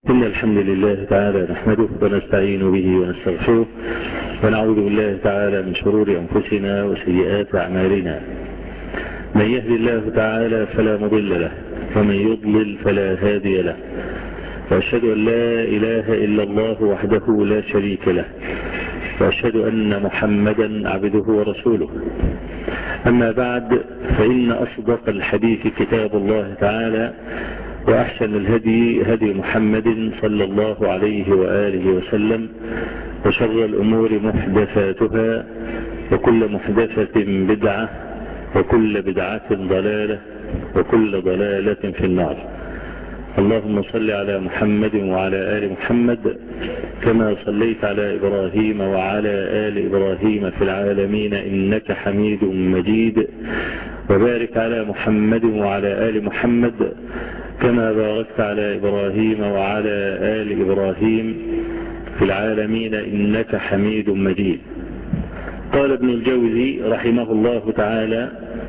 إن الحمد لله تعالى نحمده ونستعين به ونستغفره ونعوذ بالله تعالى من شرور أنفسنا وسيئات أعمالنا من يهد الله تعالى فلا مضل له ومن يضلل فلا هادي له وأشهد أن لا إله إلا الله وحده لا شريك له وأشهد أن محمدا عبده ورسوله أما بعد فإن أصدق الحديث كتاب الله تعالى وأحسن الهدي هدي محمد صلى الله عليه وآله وسلم وشر الأمور محدثاتها وكل محدثة بدعة وكل بدعة ضلالة وكل ضلالة في النار اللهم صل على محمد وعلى آل محمد كما صليت على إبراهيم وعلى آل إبراهيم في العالمين إنك حميد مجيد وبارك على محمد وعلى آل محمد كما باركت على إبراهيم وعلى آل إبراهيم في العالمين إنك حميد مجيد قال ابن الجوزي رحمه الله تعالى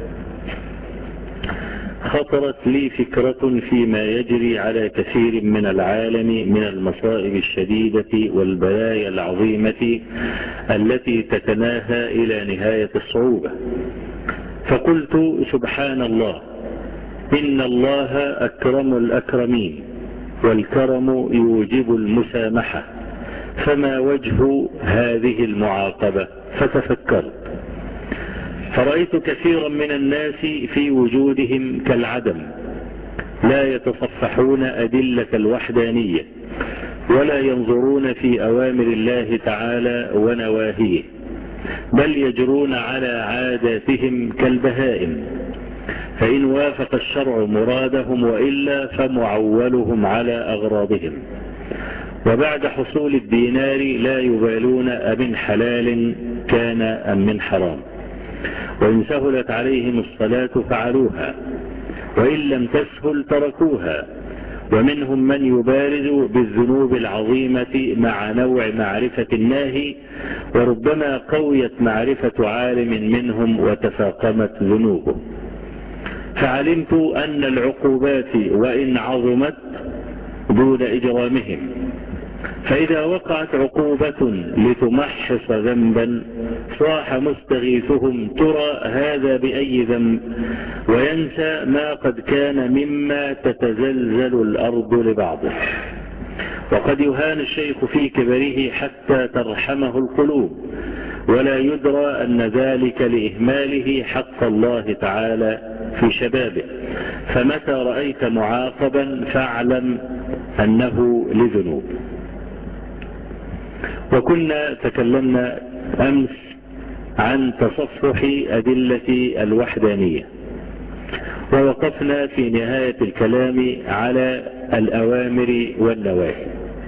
خطرت لي فكرة فيما يجري على كثير من العالم من المصائب الشديدة والبلايا العظيمة التي تتناهى إلى نهاية الصعوبة فقلت سبحان الله إن الله أكرم الأكرمين والكرم يوجب المسامحة فما وجه هذه المعاقبة فتفكرت فرأيت كثيرا من الناس في وجودهم كالعدم لا يتصفحون أدلة الوحدانية ولا ينظرون في أوامر الله تعالى ونواهيه بل يجرون على عاداتهم كالبهائم فإن وافق الشرع مرادهم وإلا فمعولهم على أغراضهم وبعد حصول الدينار لا يبالون أمن حلال كان أم من حرام وإن سهلت عليهم الصلاة فعلوها وإن لم تسهل تركوها ومنهم من يبارز بالذنوب العظيمة مع نوع معرفة الناهي وربما قويت معرفة عالم منهم وتفاقمت ذنوبه فعلمت أن العقوبات وإن عظمت دون إجرامهم فإذا وقعت عقوبة لتمحص ذنبا صاح مستغيثهم ترى هذا بأي ذنب وينسى ما قد كان مما تتزلزل الأرض لبعضه وقد يهان الشيخ في كبره حتى ترحمه القلوب ولا يدرى أن ذلك لإهماله حق الله تعالى في شبابه فمتى رأيت معاقبا فاعلم أنه لذنوب وكنا تكلمنا أمس عن تصفح أدلة الوحدانية ووقفنا في نهاية الكلام على الأوامر والنواهي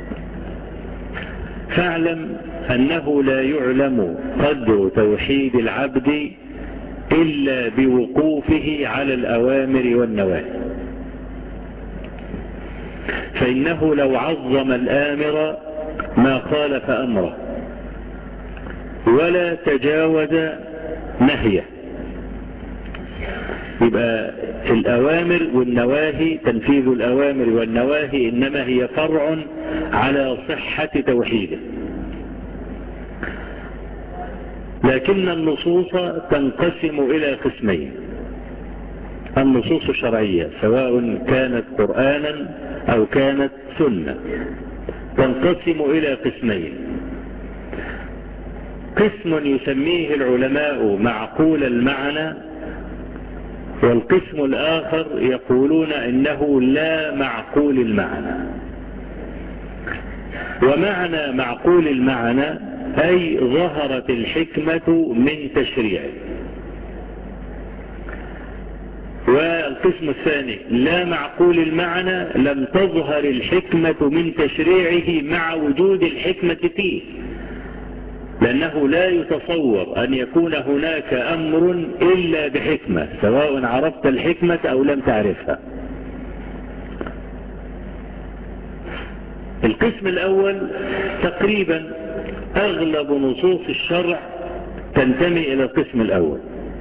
فاعلم أنه لا يعلم قدر توحيد العبد إلا بوقوفه على الأوامر والنواهي فإنه لو عظم الآمر ما خالف أمره ولا تجاوز نهيه يبقى الأوامر والنواهي تنفيذ الأوامر والنواهي إنما هي فرع على صحة توحيده لكن النصوص تنقسم إلى قسمين النصوص الشرعية سواء كانت قرآنا أو كانت سنة تنقسم إلى قسمين قسم يسميه العلماء معقول المعنى والقسم الآخر يقولون إنه لا معقول المعنى ومعنى معقول المعنى أي ظهرت الحكمة من تشريعه والقسم الثاني لا معقول المعنى لم تظهر الحكمة من تشريعه مع وجود الحكمة فيه لأنه لا يتصور أن يكون هناك أمر إلا بحكمة سواء عرفت الحكمة أو لم تعرفها القسم الأول تقريبا أغلب نصوص الشرع تنتمي إلى القسم الأول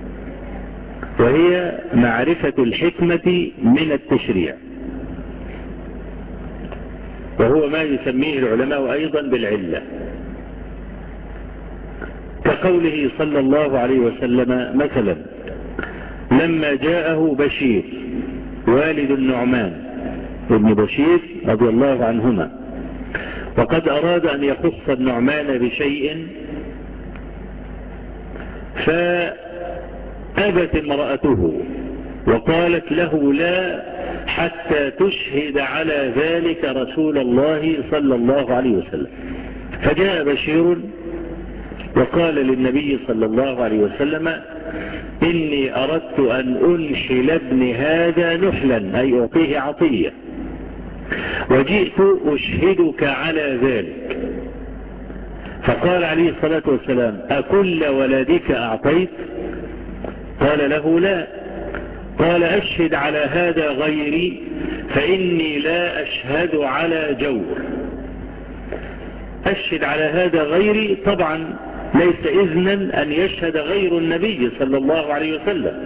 وهي معرفة الحكمة من التشريع وهو ما يسميه العلماء أيضا بالعلة كقوله صلى الله عليه وسلم مثلا لما جاءه بشير والد النعمان ابن بشير رضي الله عنهما وقد أراد أن يخص النعمان بشيء فأبت امرأته وقالت له لا حتى تشهد على ذلك رسول الله صلى الله عليه وسلم فجاء بشير وقال للنبي صلى الله عليه وسلم إني أردت أن أنحل ابن هذا نحلا أي أعطيه عطية وجئت أشهدك على ذلك فقال عليه الصلاة والسلام أكل ولدك أعطيت قال له لا قال أشهد على هذا غيري فإني لا أشهد على جور أشهد على هذا غيري طبعا ليس إذنا أن يشهد غير النبي صلى الله عليه وسلم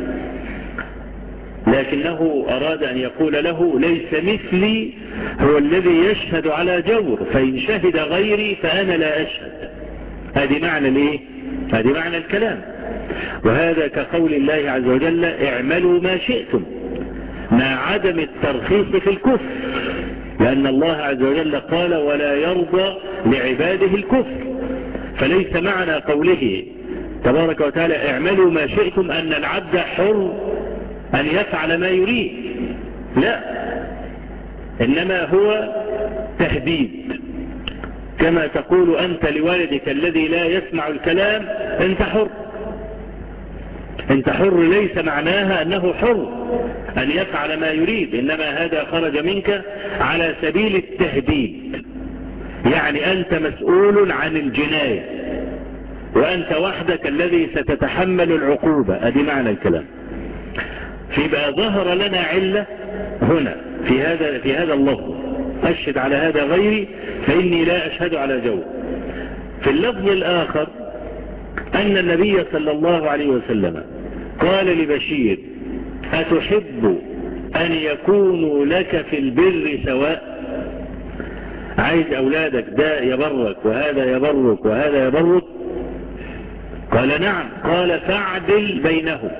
لكنه أراد أن يقول له ليس مثلي هو الذي يشهد على جور فإن شهد غيري فأنا لا أشهد هذه معنى الايه هذه معنى الكلام وهذا كقول الله عز وجل اعملوا ما شئتم مع عدم الترخيص في الكفر لأن الله عز وجل قال ولا يرضى لعباده الكفر فليس معنى قوله تبارك وتعالى اعملوا ما شئتم أن العبد حر أن يفعل ما يريد لا إنما هو تهديد كما تقول أنت لوالدك الذي لا يسمع الكلام أنت حر أنت حر ليس معناها أنه حر أن يفعل ما يريد إنما هذا خرج منك على سبيل التهديد يعني أنت مسؤول عن الجناية وأنت وحدك الذي ستتحمل العقوبة هذه معنى الكلام فيبقى ظهر لنا علة هنا في هذا في هذا اللفظ أشهد على هذا غيري فإني لا أشهد على جو في اللفظ الآخر أن النبي صلى الله عليه وسلم قال لبشير أتحب أن يكونوا لك في البر سواء عايز أولادك ده يبرك وهذا يبرك وهذا يبرك قال نعم قال فاعدل بينهم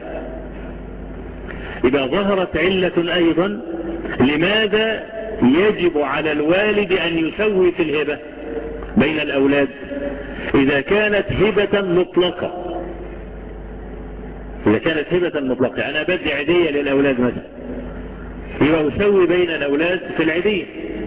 إذا ظهرت علة أيضا لماذا يجب على الوالد أن يسوي في الهبة بين الأولاد إذا كانت هبة مطلقة إذا كانت هبة مطلقة أنا بدي عدية للأولاد مثلا يبقى أسوي بين الأولاد في العدية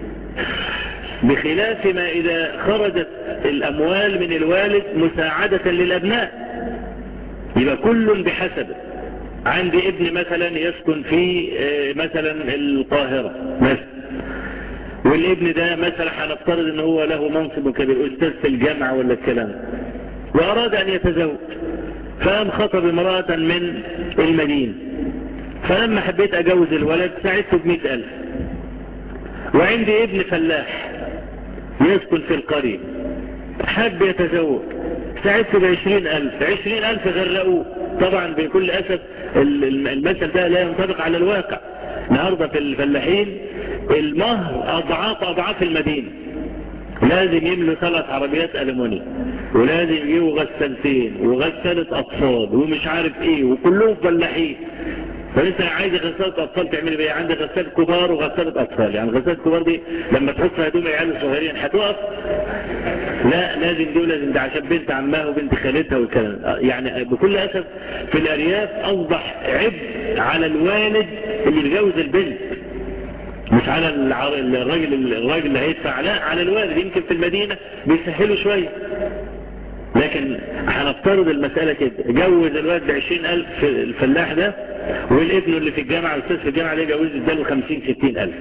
بخلاف ما إذا خرجت الأموال من الوالد مساعدة للأبناء يبقى كل بحسبه عندي ابن مثلا يسكن في مثلا القاهرة مثلا والابن ده مثلا هنفترض ان هو له منصب كبير استاذ في الجامعة ولا الكلام واراد ان يتزوج فقام خطب امرأة من المدينة فلما حبيت اجوز الولد ساعدته بمئة الف وعندي ابن فلاح يسكن في القرية حب يتزوج ساعدته بعشرين الف عشرين الف غرقوه طبعا بكل اسف المثل ده لا ينطبق على الواقع النهاردة في الفلاحين المهر اضعاف اضعاف المدينة لازم يملوا ثلاث عربيات ألمونيا ولازم يجيبوا غسالتين وغسالة أطفال ومش عارف إيه وكلهم فلاحين فانت عايز غسالة اطفال تعمل بيه عندك غسالة كبار وغسالة اطفال يعني غسالة كبار دي لما تحط هدوم عيال صغيرين هتقف لا لازم دي ولازم ده عشان بنت عمها وبنت خالتها والكلام يعني بكل اسف في الارياف اصبح عبء على الوالد اللي يتجوز البنت مش على الراجل الراجل اللي هيدفع لا على الوالد يمكن في المدينة بيسهلوا شوية لكن هنفترض المسألة كده جوز الواد بعشرين ألف الفلاح ده والابن اللي في الجامعة الأستاذ في الجامعة ده جوز اداله خمسين ستين ألف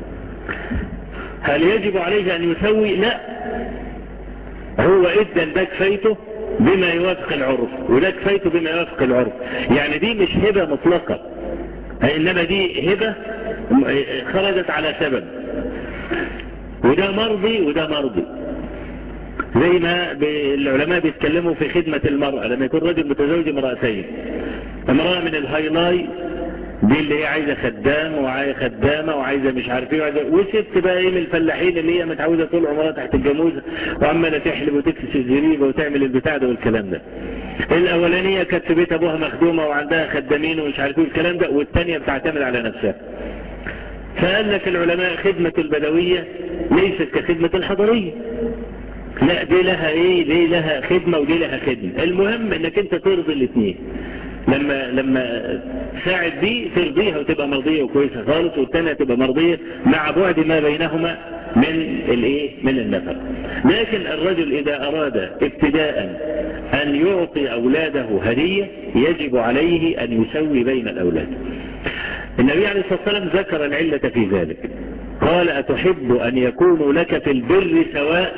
هل يجب عليه أن يسوي لا هو ادى ده كفايته بما يوافق العرف وده كفايته بما يوافق العرف يعني دي مش هبة مطلقة إنما دي هبة خرجت على سبب وده مرضي وده مرضي زي ما العلماء بيتكلموا في خدمة المرأة لما يكون رجل متزوج امرأتين امرأة من الهايلاي دي اللي هي عايزة خدام وعايزة خدامة وعايزة مش عارف ايه وعايزة وست بقى ايه من الفلاحين اللي هي متعودة طول عمرها تحت الجاموسة وعمالة تحلب وتكسس الزريبة وتعمل البتاع ده والكلام ده الاولانية كانت في بيت ابوها مخدومة وعندها خدامين ومش عارف ايه الكلام ده والتانية بتعتمد على نفسها فقال لك العلماء خدمة البدوية ليست كخدمة الحضرية لا دي لها ايه دي لها خدمة ودي لها خدمة المهم انك انت ترضي الاثنين لما لما تساعد دي ترضيها وتبقى مرضية وكويسة خالص والتانية تبقى مرضية مع بعد ما بينهما من الايه من النفق لكن الرجل اذا اراد ابتداء ان يعطي اولاده هدية يجب عليه ان يسوي بين الاولاد النبي عليه الصلاة والسلام ذكر العلة في ذلك قال أتحب أن يكونوا لك في البر سواء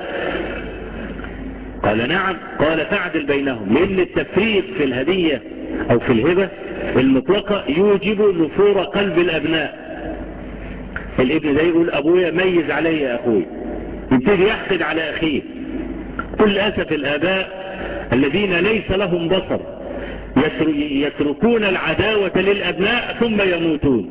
قال نعم قال فاعدل بينهم لأن التفريق في الهدية أو في الهبة المطلقة يوجب نفور قلب الأبناء الابن ده يقول أبويا ميز علي يا أخوي يبتدي يحقد على أخيه كل أسف الآباء الذين ليس لهم بصر يتركون العداوة للأبناء ثم يموتون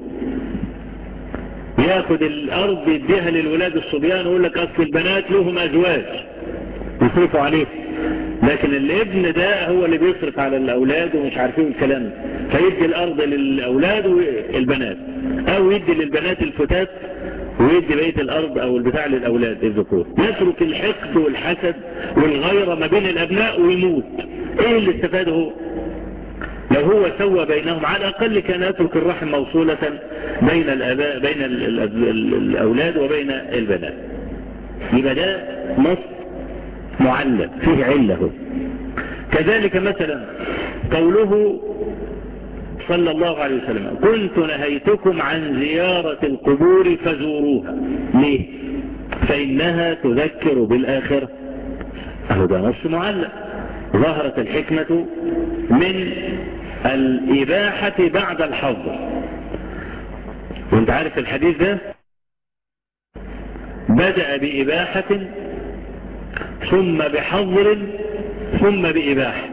ياخد الأرض يديها للولاد الصبيان ويقول لك أصل البنات لهم أزواج يصرفوا عليهم لكن الابن ده هو اللي بيصرف على الأولاد ومش عارفين الكلام فيدي الأرض للأولاد والبنات أو يدي للبنات الفتات ويدي بقية الأرض أو البتاع للأولاد الذكور يترك الحقد والحسد والغيرة ما بين الأبناء ويموت إيه اللي استفاده لو هو سوى بينهم على الأقل كان يترك الرحم موصولة بين الأباء بين الأولاد وبين البنات يبقى ده نص معلم فيه علة كذلك مثلا قوله صلى الله عليه وسلم كنت نهيتكم عن زيارة القبور فزوروها ليه فإنها تذكر بالآخرة أهو ده نص معلق ظهرت الحكمة من الإباحة بعد الحظر وانت عارف الحديث ده بدأ بإباحة ثم بحظر ثم بإباحة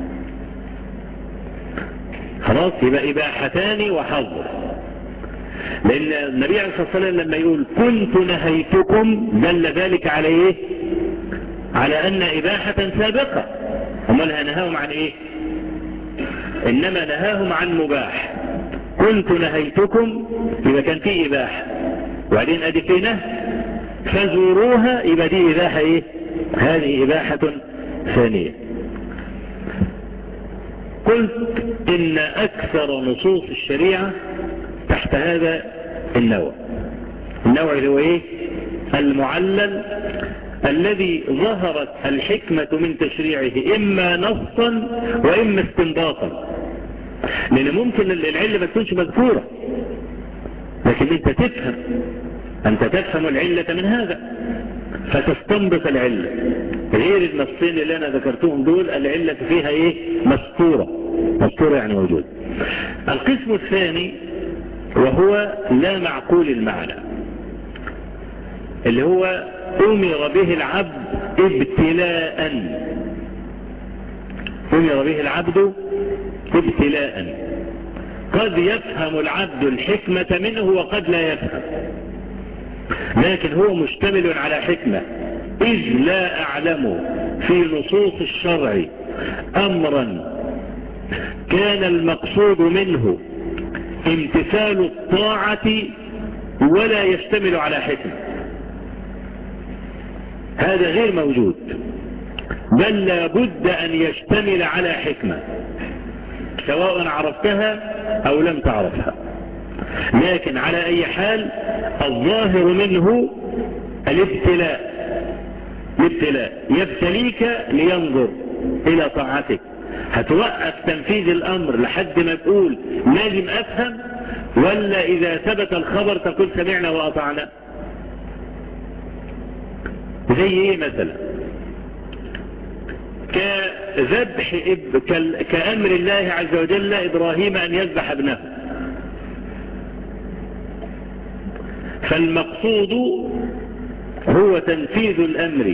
خلاص يبقى إباحتان وحظر لأن النبي عليه الصلاة والسلام لما يقول كنت نهيتكم دل ذلك على إيه على أن إباحة سابقة أمالها نهاهم عن إيه إنما نهاهم عن مباح كنت نهيتكم إذا كان في إباحة وبعدين أدي في نهي فزوروها يبقى دي إباحة إيه هذه إباحة ثانية قلت إن أكثر نصوص الشريعة تحت هذا النوع النوع اللي هو إيه المعلل الذي ظهرت الحكمة من تشريعه إما نصا وإما استنباطا لأن ممكن العلة ما تكونش مذكورة لكن أنت تفهم أنت تفهم العلة من هذا فتستنبط العلة غير النصين اللي أنا ذكرتهم دول العلة فيها إيه مستورة مستورة يعني موجود القسم الثاني وهو لا معقول المعنى اللي هو أمر به العبد ابتلاء أمر به العبد ابتلاء قد يفهم العبد الحكمة منه وقد لا يفهم لكن هو مشتمل على حكمة إذ لا أعلم في نصوص الشرع أمرا كان المقصود منه امتثال الطاعة ولا يشتمل على حكمة هذا غير موجود بل لابد أن يشتمل على حكمة سواء عرفتها أو لم تعرفها لكن على أي حال الظاهر منه الابتلاء الابتلاء يبتليك لينظر إلى طاعتك هتوقف تنفيذ الأمر لحد ما تقول لازم أفهم ولا إذا ثبت الخبر تقول سمعنا وأطعنا زي ايه مثلا كذبح إب... كأمر الله عز وجل إبراهيم أن يذبح ابنه فالمقصود هو تنفيذ الأمر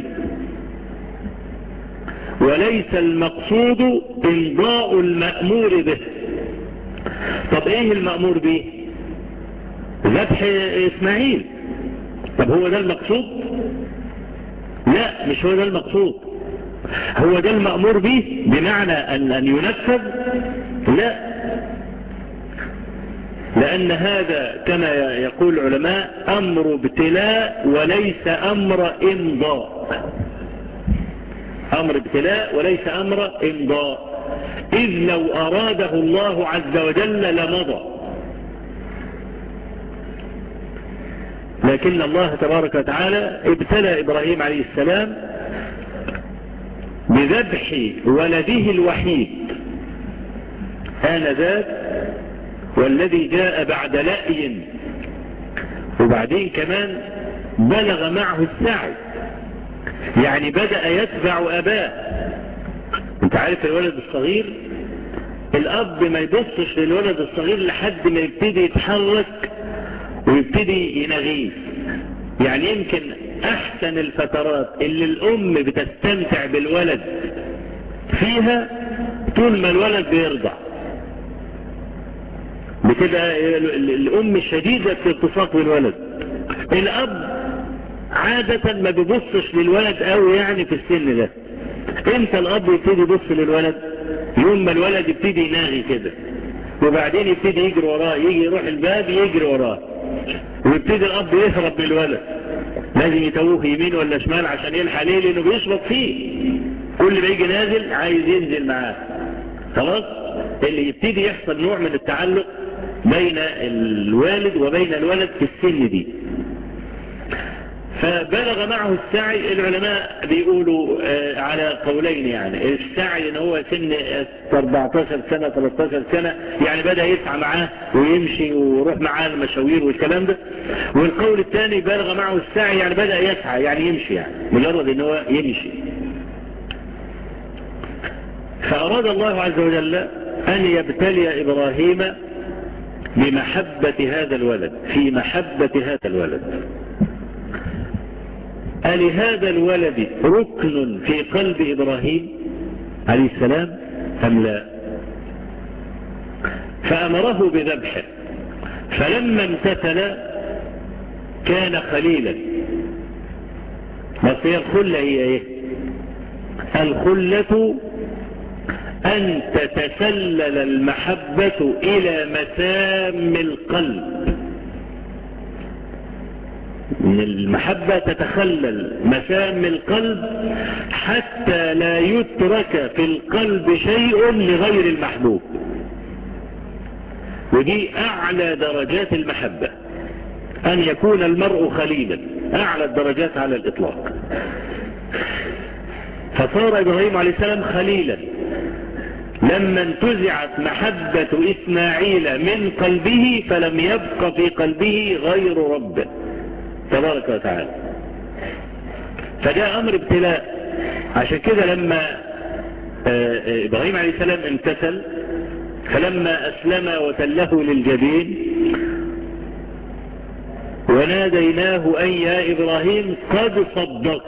وليس المقصود إمضاء المأمور به طب ايه المأمور به ذبح اسماعيل طب هو ده المقصود لا مش هو ده المقصود هو ده المأمور به بمعنى أن, أن ينفذ لا لأن هذا كما يقول العلماء أمر ابتلاء وليس أمر إمضاء أمر ابتلاء وليس أمر إمضاء إذ لو أراده الله عز وجل لمضى لكن الله تبارك وتعالى ابتلى إبراهيم عليه السلام بذبح ولده الوحيد آنذاك والذي جاء بعد لأي وبعدين كمان بلغ معه السعي يعني بدأ يتبع أباه انت عارف الولد الصغير الأب ما يبصش للولد الصغير لحد ما يبتدي يتحرك ويبتدي ينغيه يعني يمكن أحسن الفترات اللي الأم بتستمتع بالولد فيها طول ما الولد بيرضع بتبقى الأم شديدة الالتصاق بالولد الأب عادة ما بيبصش للولد قوي يعني في السن ده امتى الأب يبتدي يبص للولد يوم ما الولد يبتدي يناغي كده وبعدين يبتدي يجري وراه يجي يروح الباب يجري وراه ويبتدي الأب يهرب من الولد لازم يتوه يمين ولا شمال عشان يلحق ليه لأنه بيشبط فيه كل ما يجي نازل عايز ينزل معاه خلاص اللي يبتدي يحصل نوع من التعلق بين الوالد وبين الولد في السن دي فبلغ معه السعي العلماء بيقولوا على قولين يعني السعي ان هو سن 14 سنة 13 سنة يعني بدأ يسعى معاه ويمشي ويروح معاه المشاوير والكلام ده والقول الثاني بلغ معه السعي يعني بدأ يسعى يعني يمشي يعني مجرد ان هو يمشي فأراد الله عز وجل أن يبتلي إبراهيم بمحبة هذا الولد في محبة هذا الولد ألهذا الولد ركن في قلب إبراهيم عليه السلام أم لا فأمره بذبحه فلما امتثل كان خليلا بس هي الخلة هي ايه الخلة أن تتسلل المحبة إلى مسام القلب ان المحبة تتخلل مسام القلب حتى لا يترك في القلب شيء لغير المحبوب ودي اعلى درجات المحبة ان يكون المرء خليلا اعلى الدرجات على الاطلاق فصار ابراهيم عليه السلام خليلا لما انتزعت محبة اسماعيل من قلبه فلم يبق في قلبه غير ربه تبارك وتعالى فده امر ابتلاء عشان كده لما ابراهيم عليه السلام امتثل فلما اسلم وتله للجبين وناديناه اي يا ابراهيم قد صدقت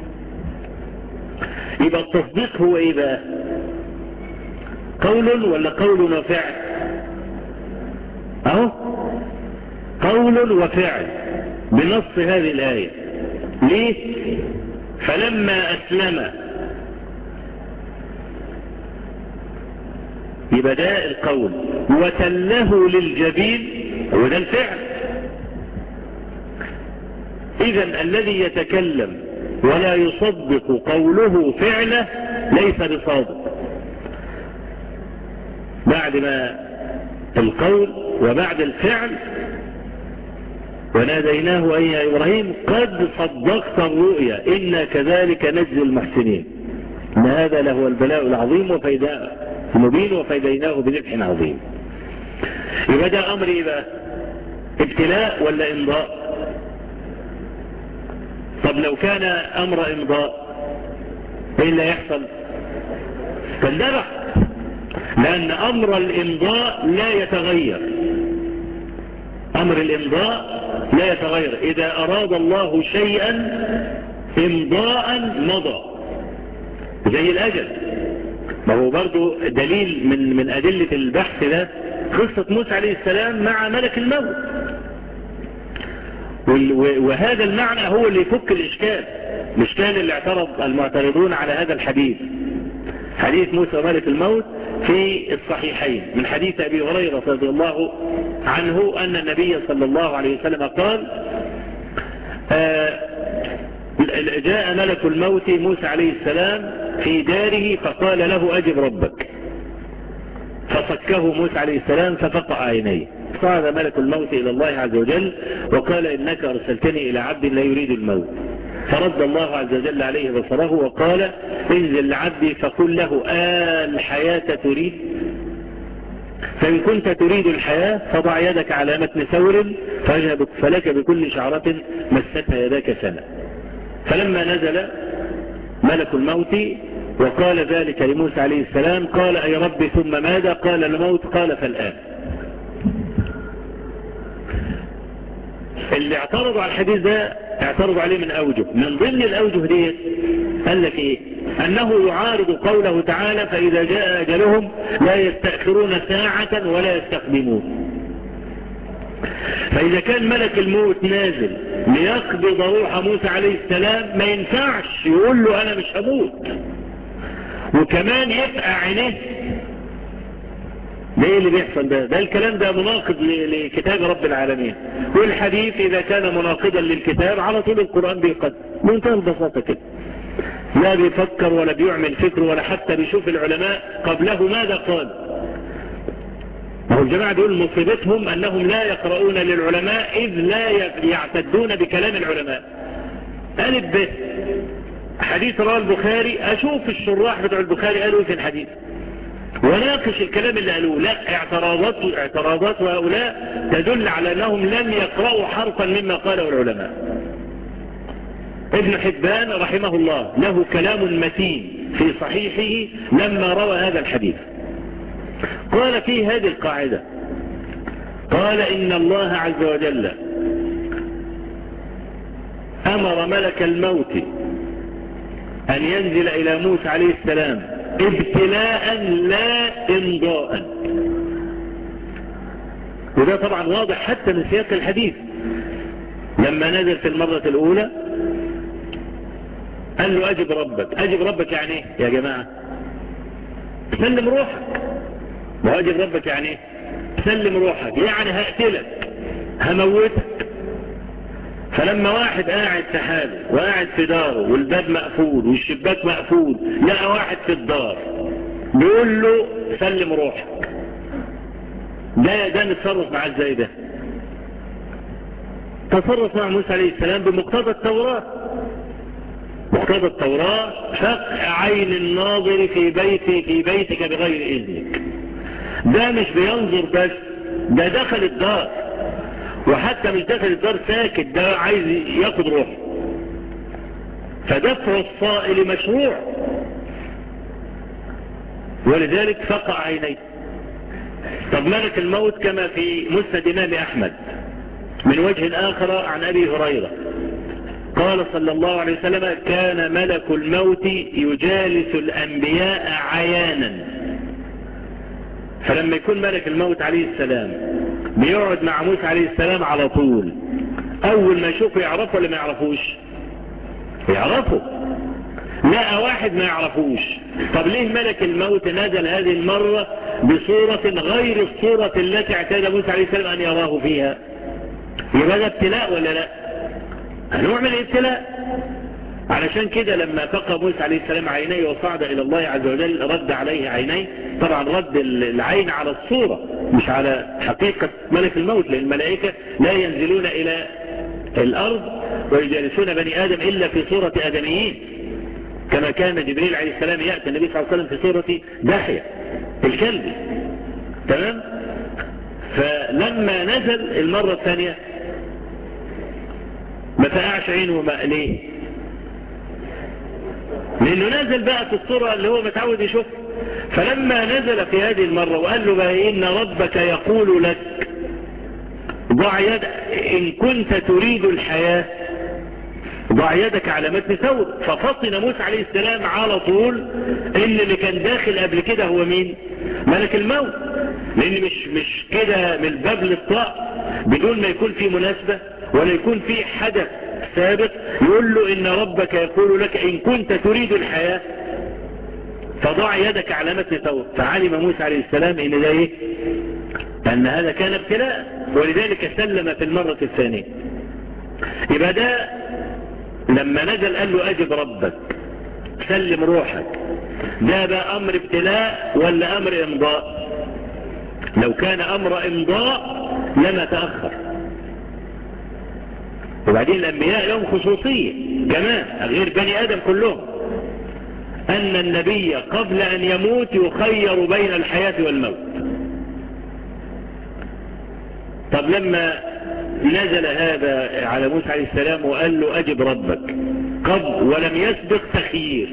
يبقى التصديق هو ايه بقى قول ولا قول وفعل اهو قول وفعل بنص هذه الآية ليه فلما أسلم يبقى ده القول وتله للجبين هو ده الفعل إذا الذي يتكلم ولا يصدق قوله فعله ليس بصادق بعد ما القول وبعد الفعل وناديناه أي يا إبراهيم قد صدقت الرؤيا إنا كذلك نجزي المحسنين إن هذا لهو البلاء العظيم وفيداء مبين وفيديناه بذبح عظيم يبقى ده أمر إيه بقى ابتلاء ولا إمضاء طب لو كان أمر إمضاء إيه اللي يحصل كان ذبح لأن أمر الإمضاء لا يتغير أمر الإمضاء لا يتغير إذا أراد الله شيئا إمضاء مضى زي الأجل ما هو برضو دليل من من أدلة البحث ده قصة موسى عليه السلام مع ملك الموت وهذا المعنى هو اللي يفك الإشكال الإشكال اللي اعترض المعترضون على هذا الحديث حديث موسى وملك الموت في الصحيحين من حديث أبي هريرة رضي الله عنه أن النبي صلى الله عليه وسلم قال آه جاء ملك الموت موسى عليه السلام في داره فقال له أجب ربك فصكه موسى عليه السلام ففقع عينيه صعد ملك الموت إلى الله عز وجل وقال إنك أرسلتني إلى عبد لا يريد الموت فرد الله عز وجل عليه بصره وقال انزل لعبدي فقل له آه الحياة تريد فإن كنت تريد الحياة فضع يدك على متن ثور فلك بكل شعرة مستها يداك سنة فلما نزل ملك الموت وقال ذلك لموسى عليه السلام قال أي رب ثم ماذا قال الموت قال فالآن اللي اعترضوا على الحديث ده اعترضوا عليه من أوجه من ضمن الأوجه دي قال لك ايه أنه يعارض قوله تعالى فإذا جاء أجلهم لا يستأخرون ساعة ولا يستقدمون فإذا كان ملك الموت نازل ليقبض روح موسى عليه السلام ما ينفعش يقول له أنا مش هموت وكمان يفقع عينيه ده ايه اللي بيحصل ده ده الكلام ده مناقض لكتاب رب العالمين والحديث اذا كان مناقضا للكتاب على طول القرآن بيقدم بمنتهى البساطة كده لا بيفكر ولا بيعمل فكر ولا حتى بيشوف العلماء قبله ماذا قال ما هو الجماعة دول مصيبتهم انهم لا يقرؤون للعلماء اذ لا يعتدون بكلام العلماء ألف ب حديث رواه البخاري اشوف الشراح بتوع البخاري قالوا في الحديث وناقش الكلام اللي قالوه لا اعتراضات اعتراضات هؤلاء تدل على انهم لم يقرأوا حرفا مما قاله العلماء ابن حبان رحمه الله له كلام متين في صحيحه لما روى هذا الحديث قال في هذه القاعدة قال إن الله عز وجل أمر ملك الموت أن ينزل إلى موسى عليه السلام ابتلاء لا إمضاء وده طبعا واضح حتى من سياق الحديث لما نزل في المرة الأولى قال له أجب ربك أجب ربك يعني ايه يا جماعة سلم روحك وأجب ربك يعني ايه سلم روحك يعني هقتلك هموتك فلما واحد قاعد في حاله وقاعد في داره والباب مقفول والشباك مقفول لقى واحد في الدار بيقول له سلم روحك ده ده نتصرف معاه ازاي ده تصرف مع موسى عليه السلام بمقتضى التوراة مقتضى التوراة فقع عين الناظر في بيتي في بيتك بغير اذنك ده مش بينظر بس ده دخل الدار وحتى مش داخل الدار ساكت ده عايز ياخد روحه فدفع الصائل مشروع ولذلك فقع عينيه طب ملك الموت كما في مسند امام احمد من وجه اخر عن ابي هريره قال صلى الله عليه وسلم كان ملك الموت يجالس الانبياء عيانا فلما يكون ملك الموت عليه السلام بيقعد مع موسى عليه السلام على طول اول ما يشوفه يعرفه ولا ما يعرفوش يعرفه لقى واحد ما يعرفوش طب ليه ملك الموت نزل هذه المرة بصورة غير الصورة التي اعتاد موسى عليه السلام ان يراه فيها يبقى ده ابتلاء ولا لا نوع من الابتلاء علشان كده لما فقى موسى عليه السلام عينيه وصعد الى الله عز وجل رد عليه عينيه طبعا رد العين على الصورة مش على حقيقة ملك الموت لان الملائكة لا ينزلون الى الارض ويجالسون بني ادم الا في صورة ادميين كما كان جبريل عليه السلام يأتي النبي صلى الله عليه وسلم في صورة داحية الكلب تمام فلما نزل المرة الثانية ما فقعش عينه ليه لانه نزل بقى في الصورة اللي هو متعود يشوف فلما نزل في هذه المرة وقال له بقى ان ربك يقول لك ضع يد ان كنت تريد الحياة ضع يدك على متن ثور ففطن موسى عليه السلام على طول ان اللي كان داخل قبل كده هو مين ملك الموت لان مش مش كده من باب الاطلاق بدون ما يكون في مناسبة ولا يكون في حدث سابق يقول له ان ربك يقول لك ان كنت تريد الحياة فضع يدك على متن ثور فعلم موسى عليه السلام ان ده ايه ان هذا كان ابتلاء ولذلك سلم في المرة الثانية يبقى ده لما نزل قال له اجب ربك سلم روحك ده بقى امر ابتلاء ولا امر امضاء لو كان امر امضاء لما تأخر وبعدين الانبياء لهم خصوصية كمان غير بني ادم كلهم ان النبي قبل ان يموت يخير بين الحياة والموت طب لما نزل هذا على موسى عليه السلام وقال له اجب ربك قبل ولم يسبق تخيير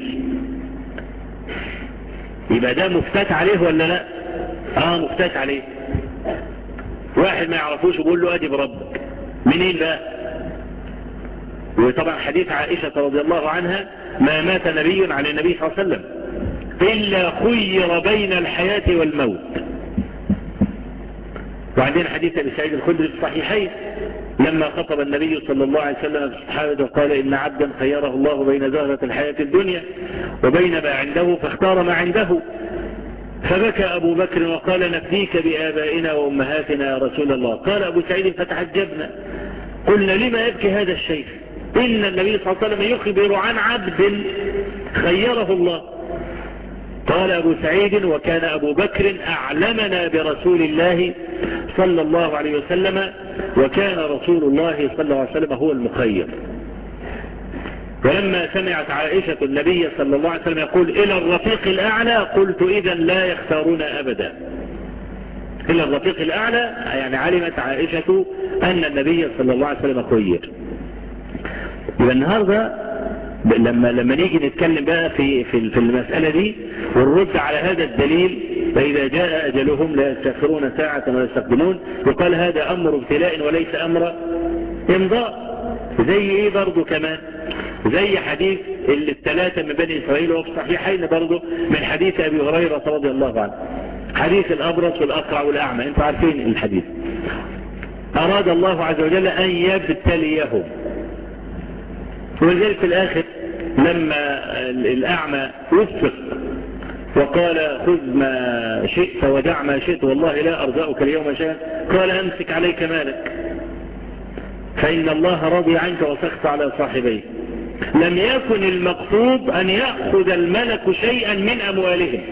يبقى ده مفتات عليه ولا لا اه مفتات عليه واحد ما يعرفوش وبيقول له اجب ربك منين بقى وطبعا حديث عائشة رضي الله عنها ما مات نبي على النبي صلى الله عليه وسلم إلا خير بين الحياة والموت وعندنا حديث أبي سعيد الخدري في الصحيحين لما خطب النبي صلى الله عليه وسلم في الصحابة وقال إن عبدا خيره الله بين زهرة الحياة الدنيا وبين ما عنده فاختار ما عنده فبكى أبو بكر وقال نفديك بآبائنا وأمهاتنا يا رسول الله قال أبو سعيد فتحجبنا قلنا لما يبكي هذا الشيخ إن النبي صلى الله عليه وسلم يخبر عن عبد خيره الله قال أبو سعيد وكان أبو بكر أعلمنا برسول الله صلى الله عليه وسلم وكان رسول الله صلى الله عليه وسلم هو المخير ولما سمعت عائشة النبي صلى الله عليه وسلم يقول إلى الرفيق الأعلى قلت إذا لا يختارون أبدا إلى الرفيق الأعلى يعني علمت عائشة أن النبي صلى الله عليه وسلم خير يبقى النهاردة لما لما نيجي نتكلم بقى في في في المسألة دي ونرد على هذا الدليل فإذا جاء أجلهم لا يستأخرون ساعة ولا يستقدمون يقال هذا أمر ابتلاء وليس أمر إمضاء زي إيه برضو كمان زي حديث الثلاثة من بني إسرائيل وفي صحيحين برضو من حديث أبي هريرة رضي الله عنه حديث الأبرص والأقرع والأعمى انتوا عارفين الحديث أراد الله عز وجل أن يبتليهم ولذلك في الآخر لما الأعمى وفق وقال خذ ما شئت ودع ما شئت والله لا أرزاؤك اليوم شيئا قال أمسك عليك مالك فإن الله رضي عنك وسخط على صاحبيه لم يكن المقصود أن يأخذ الملك شيئا من أموالهم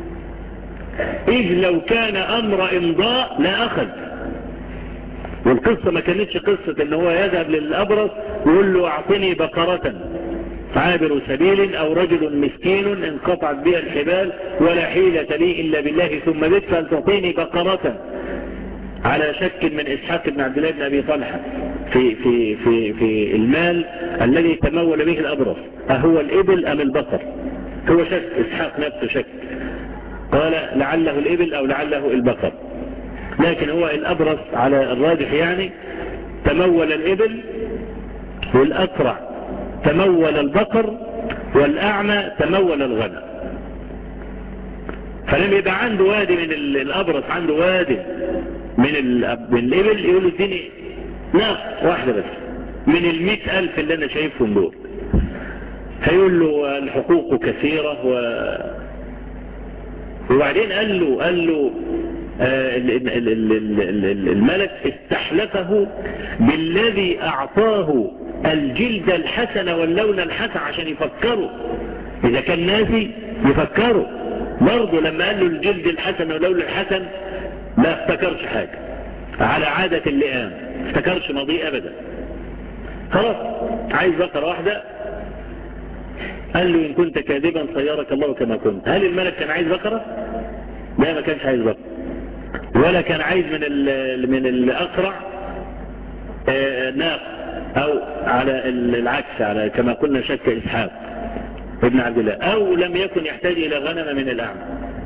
إذ لو كان أمر إمضاء لا أخذ والقصة ما كانتش قصة ان هو يذهب للأبرص ويقول له اعطني بقرة عابر سبيل او رجل مسكين انقطعت بها الحبال ولا حيلة لي الا بالله ثم بك فلتعطيني بقرة على شك من اسحاق بن عبد الله بن ابي طلحة في, في, في, في المال الذي تمول به الابرص اهو الابل ام البقر هو شك اسحاق نفسه شك قال لعله الابل او لعله البقر لكن هو الأبرص على الراجح يعني تمول الإبل والأسرع تمول البقر والأعمى تمول الغنم فلما يبقى عنده وادي من الأبرص عنده وادي من, من الإبل يقول له اديني ناقة واحدة بس من المئة ألف اللي أنا شايفهم دول هيقول له الحقوق كثيرة و... وبعدين قال له قال له الملك استحلفه بالذي أعطاه الجلد الحسن واللون الحسن عشان يفكروا إذا كان ناسي يفكروا برضه لما قال له الجلد الحسن واللون الحسن ما افتكرش حاجة على عادة اللئام افتكرش ماضي أبدا خلاص عايز بقرة واحدة قال له إن كنت كاذبا صيرك الله كما كنت هل الملك كان عايز بقرة؟ لا ما كانش عايز بقرة ولا كان عايز من من الأقرع ناق أو على العكس على كما قلنا شك إسحاق ابن عبد الله أو لم يكن يحتاج إلى غنم من الأعمى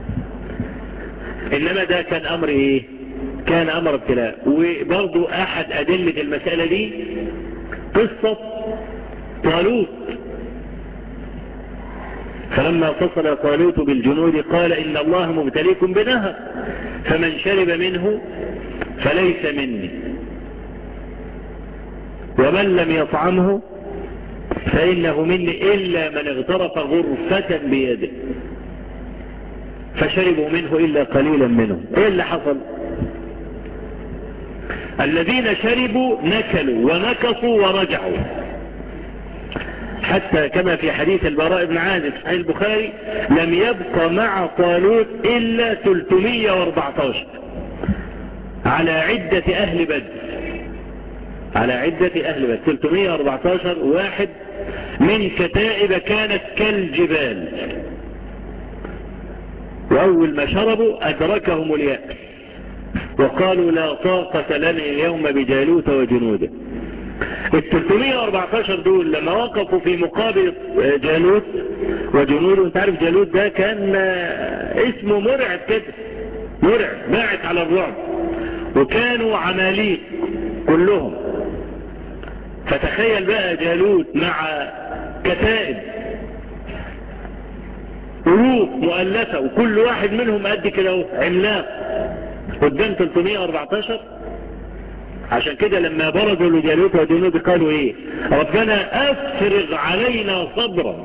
إنما ده كان أمر إيه كان أمر ابتلاء وبرضو أحد أدلة المسألة دي قصة طالوت فلما فصل طالوت بالجنود قال إن الله مبتليكم بنهر فمن شرب منه فليس مني ومن لم يطعمه فإنه مني إلا من اغترف غرفة بيده فشربوا منه إلا قليلا منهم إيه اللي حصل الذين شربوا نكلوا ونكصوا ورجعوا حتى كما في حديث البراء بن عازب صحيح البخاري لم يبق مع طالوت إلا 314 على عدة أهل بدر على عدة أهل بدر 314 واحد من كتائب كانت كالجبال وأول ما شربوا أدركهم اليأس وقالوا لا طاقة لنا اليوم بجالوت وجنوده ال 314 دول لما وقفوا في مقابل جالوت وجنوده انت عارف جالوت ده كان اسمه مرعب كده مرعب باعت على الرعب وكانوا عماليق كلهم فتخيل بقى جالوت مع كتائب ألوف مؤلفة وكل واحد منهم قد كده عملاق قدام 314 عشان كده لما برزوا لجالوت وجنود قالوا ايه ربنا افرغ علينا صبرا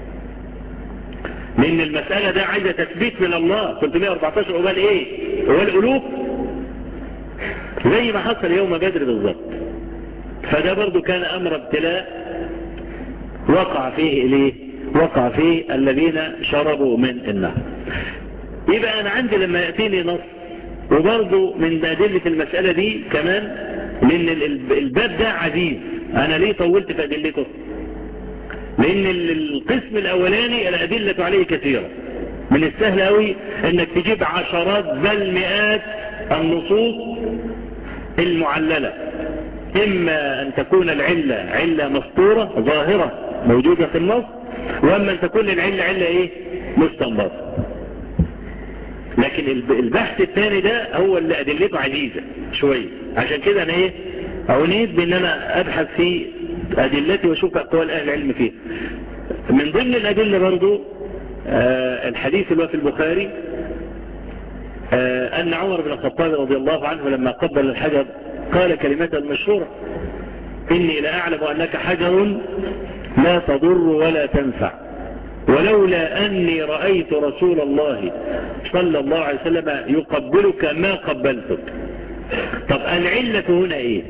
لان المسألة ده عايزة تثبيت من الله 314 قبال ايه قبال الالوف زي ما حصل يوم بدر بالظبط فده برضو كان امر ابتلاء وقع فيه اليه وقع فيه الذين شربوا من النهر يبقى انا عندي لما يأتيني نص وبرضو من أدلة المسألة دي كمان لأن الباب ده عزيز أنا ليه طولت في أدلته لأن القسم الأولاني الأدلة عليه كثيرة من السهل أوي أنك تجيب عشرات بل مئات النصوص المعللة إما أن تكون العلة علة مسطورة ظاهرة موجودة في النص وأما أن تكون العلة علة إيه مستنبطة لكن البحث الثاني ده هو اللي أدلته عزيزة شوية عشان كده أنا إيه أعنيت بأن أنا أبحث في أدلتي وأشوف أقوال أهل العلم فيه من ضمن الأدلة برضو آه الحديث اللي في البخاري آه أن عمر بن الخطاب رضي الله عنه لما قبل الحجر قال كلمة المشهورة إني لأعلم أنك حجر لا تضر ولا تنفع ولولا أني رأيت رسول الله صلى الله عليه وسلم يقبلك ما قبلتك طب العلة هنا ايه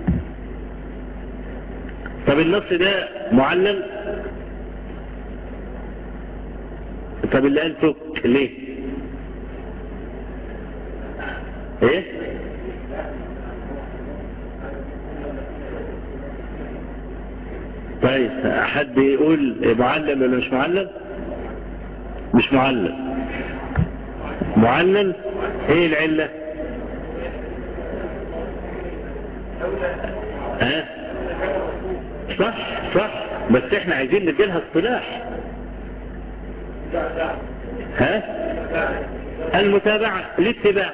طب النص ده معلل طب اللي قال فك ليه ايه طيب حد يقول معلل ولا مش معلل مش معلل معلل ايه العلة ها صح صح بس احنا عايزين نديلها اصطلاح ها المتابعة الاتباع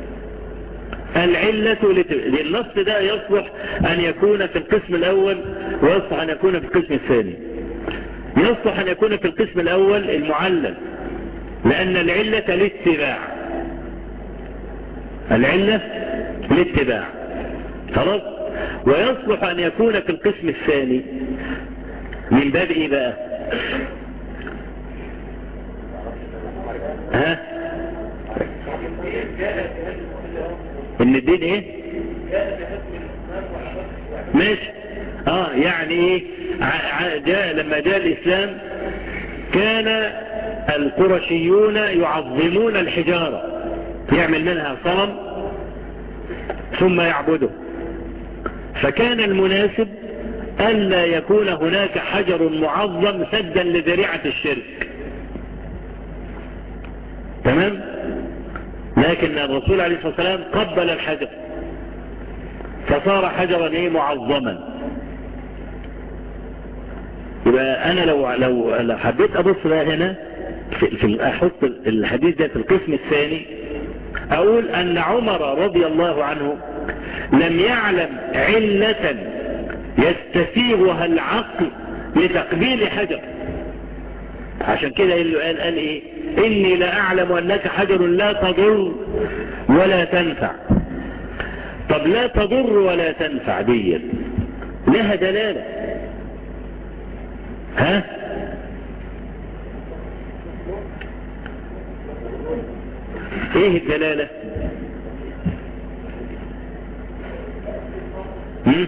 العلة للنص ده يصلح أن يكون في القسم الأول ويصلح أن يكون في القسم الثاني يصلح أن يكون في القسم الأول المعلل لأن العلة الاتباع العلة الاتباع خلاص ويصلح أن يكون في القسم الثاني من باب إيه بقى ها ان الدين ايه ماشي اه يعني ايه جاء لما جاء الاسلام كان القرشيون يعظمون الحجارة يعمل منها صنم ثم يعبده فكان المناسب ألا يكون هناك حجر معظم سدا لذريعة الشرك تمام لكن الرسول عليه الصلاة والسلام قبل الحجر فصار حجرا ايه معظما يبقى انا لو لو لو حبيت ابص بقى هنا في, في احط الحديث ده في القسم الثاني اقول ان عمر رضي الله عنه لم يعلم علة يستسيغها العقل لتقبيل حجر عشان كده اللي قال قال ايه اني لا اعلم انك حجر لا تضر ولا تنفع طب لا تضر ولا تنفع دي لها دلالة ها ايه الدلالة هم؟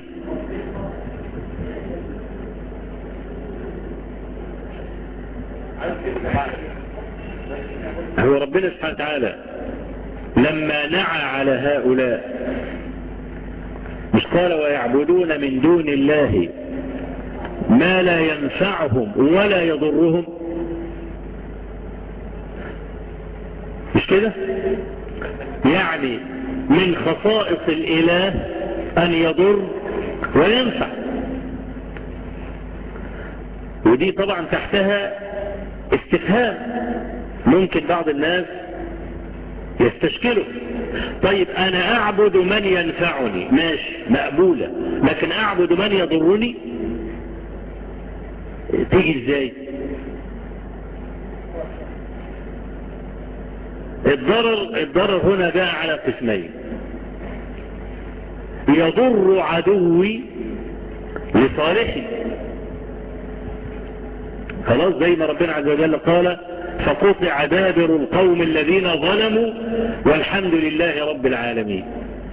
هو ربنا سبحانه وتعالى لما نعى على هؤلاء مش قال ويعبدون من دون الله ما لا ينفعهم ولا يضرهم مش كده يعني من خصائص الاله ان يضر وينفع ودي طبعا تحتها استفهام ممكن بعض الناس يستشكله طيب انا اعبد من ينفعني ماشي مقبولة لكن اعبد من يضرني تيجي ازاي الضرر الضرر هنا جاء على قسمين يضر عدوي لصالحي خلاص زي ما ربنا عز وجل قال فقطع دابر القوم الذين ظلموا والحمد لله رب العالمين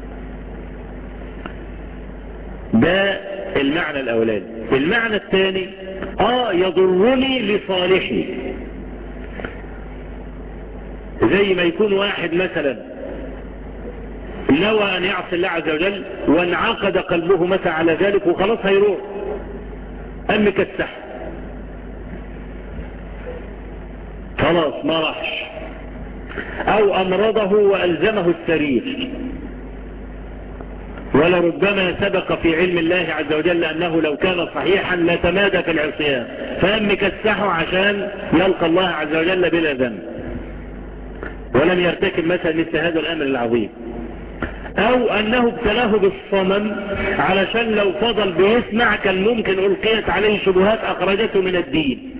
ده المعنى الاولاني المعنى الثاني اه يضرني لصالحي زي ما يكون واحد مثلا نوى ان يعصي الله عز وجل وانعقد قلبه مثلا على ذلك وخلاص هيروح ام كالسحر خلاص ما راحش او امرضه والزمه السرير ولربما سبق في علم الله عز وجل انه لو كان صحيحا لتمادى في العصيان فام كالسحر عشان يلقى الله عز وجل بلا ذنب ولم يرتكب مثلا مثل هذا الامر العظيم او انه ابتلاه بالصمم علشان لو فضل بيسمع كان ممكن القيت عليه شبهات اخرجته من الدين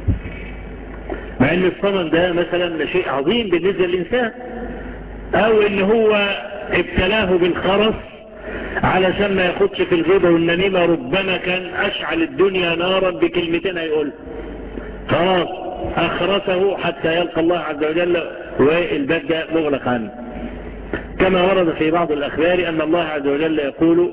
مع ان الصمم ده مثلا شيء عظيم بالنسبة للإنسان او ان هو ابتلاه بالخرس علشان ما ياخدش في الغيبة والنميمة ربما كان اشعل الدنيا نارا بكلمتين هيقول خلاص اخرسه حتى يلقى الله عز وجل والباب ده مغلق عنه كما ورد في بعض الاخبار ان الله عز وجل يقول